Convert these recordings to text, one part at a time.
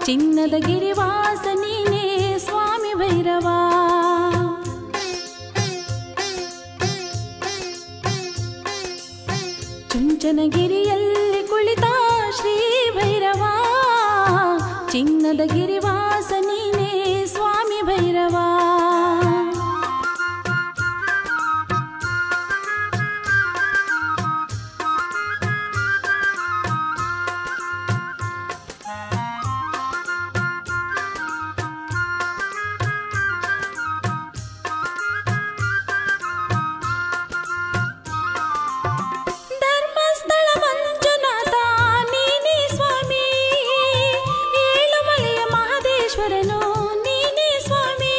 ಚಿನ್ನದ ಗಿರಿವಾಸ ನೀನೇ ಸ್ವಾಮಿ ಭೈರವ ಚುಂಚನಗಿರಿಯಲ್ಲಿ ಕುಳಿತ ಶ್ರೀ ಭೈರವ ಚಿನ್ನದ ಗಿರಿವಾಸ ನೀನೇ ಸ್ವಾಮಿ ಭೈರವ ಧರ್ಮಸ್ಥಳ ಮಂಜುನಾಥ ನೀನೇ ಸ್ವಾಮಿ ಏಳುಮಲೆಯ ಮಹದೇಶ್ವರನು ನೀನೇ ಸ್ವಾಮಿ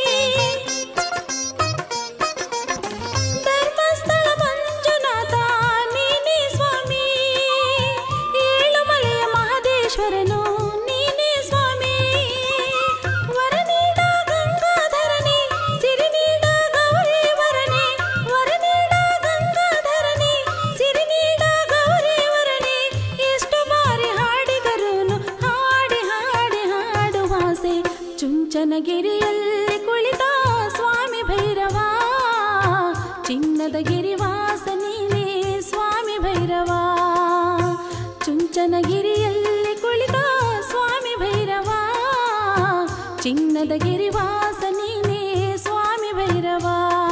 ಧರ್ಮಸ್ಥಳ ಮಂಜುನಾಥ ನೀನೇ ಸ್ವಾಮಿ ಏಳುಮಲೆಯ ಮಹದೇಶ್ವರನು ನೀನೇ ಸ್ವಾಮಿ ವರ ನೀಡ ಗಂಗಾಧರನೇ ಸಿರಿ ನೀಡ ಗೌರಿ ವರನೇ ವರ ನೀಡ ಗಂಗಾಧರನೇ ಸಿರಿ ನೀಡ ಗೌರಿ ವರನೇ ಎಷ್ಟು ಬಾರಿ ಹಾಡಿದರೂನು ಹಾಡಿ ಹಾಡಿ ಹಾಡುವಾಸೆ ಚುಂಚನಗಿರಿಯಲ್ಲಿ ಕುಳಿತ ಸ್ವಾಮಿ ಭೈರವ ಚಿನ್ನದ ಗಿರಿವಾಸ ನೀನೇ ಸ್ವಾಮಿ ಭೈರವ ಚುಂಚನಗಿರಿಯಲ್ಲಿ ಕುಳಿತ ಸ್ವಾಮಿ ಭೈರವ ಚಿನ್ನದ ಗಿರಿವಾಸ ನೀನೇ ಸ್ವಾಮಿ ಭೈರವ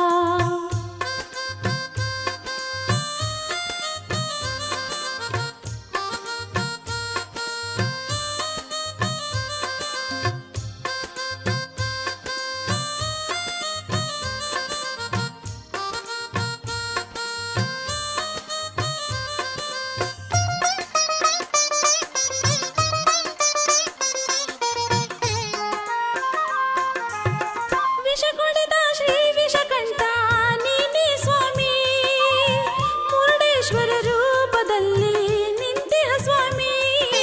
ವಿಷ ಕೊಡಿದ ಶ್ರೀ ವಿಷಕಂಠ ನೀನೇ ಸ್ವಾಮಿ ಮುರುಡೇಶ್ವರ ರೂಪದಲ್ಲಿ ನಿಂತಿಹ ಸ್ವಾಮಿ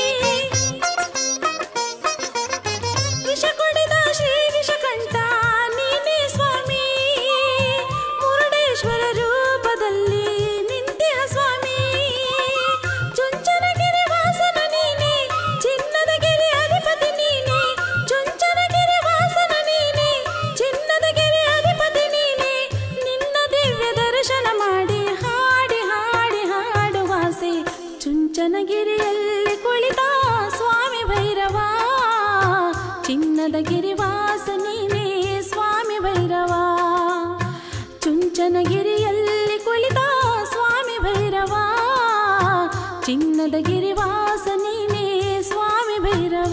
ವಿಷ ಕೊಡಿದ ಶ್ರೀ ವಿಷಕಂಠ ನೀನೇ ಸ್ವಾಮಿ ಮುರುಡೇಶ್ವರ ರೂಪದಲ್ಲಿ ನಿಂತಿಹ ಸ್ವಾಮಿ ಚುಂಚನಗಿರಿ ವಾಸನ ನೀನೆ ಚಿನ್ನದ ಗಿರಿ ಅಧಿಪತಿ ನೀನೆ ಚುಂಚನಗಿರಿ ವಾಸನ ನೀನೆ ಚಿನ್ನದ ಗಿರಿ ಅಧಿಪತಿ ನೀನೆ ನಿನ್ನ ದಿವ್ಯ ದರ್ಶನ ಮಾಡಿ ಹಾಡಿ ಹಾಡಿ ಹಾಡುವಾಸೆ ಚುಂಚನಗಿರಿಯಲ್ಲಿ ಕುಳಿತ ಸ್ವಾಮಿ ಭೈರವ ಚಿನ್ನದ ಗಿರಿವಾಸ ನೀನೇ ಸ್ವಾಮಿ ಭೈರವ ಚುಂಚನಗಿರಿಯಲ್ಲಿ ಕುಳಿತ ಸ್ವಾಮಿ ಭೈರವ ಚಿನ್ನದ ಗಿರಿವಾಸ ನೀನೇ ಸ್ವಾಮಿ ಭೈರವ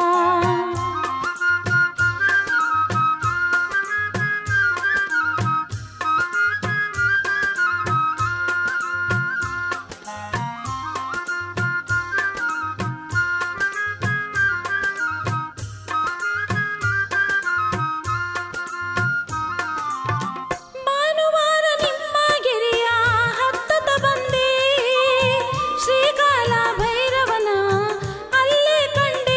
ಭಾನುವಾರ ನಿಮ್ಮ ಗಿರಿಯ ಹತ್ತತ ಬಂದೆ ಶ್ರೀಕಾಲ ಭೈರವನ ಅಲ್ಲೇ ಕಂಡೆ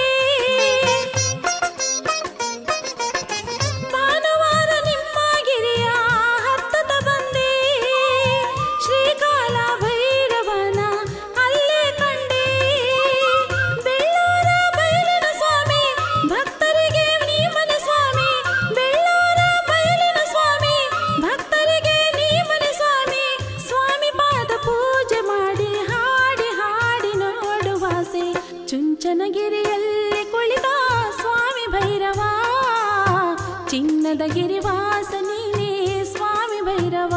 ಭಾನುವಾರ ನಿಮ್ಮ ಗಿರಿಯ ಹತ್ತತ ಬಂದೆ ಶ್ರೀಕಾಲ ಭೈರವನ ಅಲ್ಲೇ ಕಂಡೆ ಬೆಳ್ಳೂರ ಬಯಲಿನ ಸ್ವಾಮಿ ಭಕ್ತರಿಗೆ ನೀಮನ ಸ್ವಾಮಿ ಬೆಳ್ಳೂರ ಬಯಲಿನ ಸ್ವಾಮಿ ಭಕ್ತರಿಗೆ ನೀಮನ ಸ್ವಾಮಿ ಸ್ವಾಮಿ ಪಾದ ಪೂಜೆ ಮಾಡಿ ಹಾಡಿ ಹಾಡಿ ನೋಡುವಾಸೆ ಚುಂಚನಗಿರಿಯಲ್ಲಿ ಕುಳಿತ ಸ್ವಾಮಿ ಭೈರವ ಚಿನ್ನದ ಗಿರಿವಾಸ ನೀನೇ ಸ್ವಾಮಿ ಭೈರವ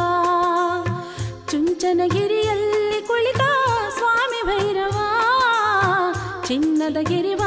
ಚುಂಚನಗಿರಿಯಲ್ಲಿ ಕುಳಿತ ಸ್ವಾಮಿ ಭೈರವ ಚಿನ್ನದ ಗಿರಿವಾಸ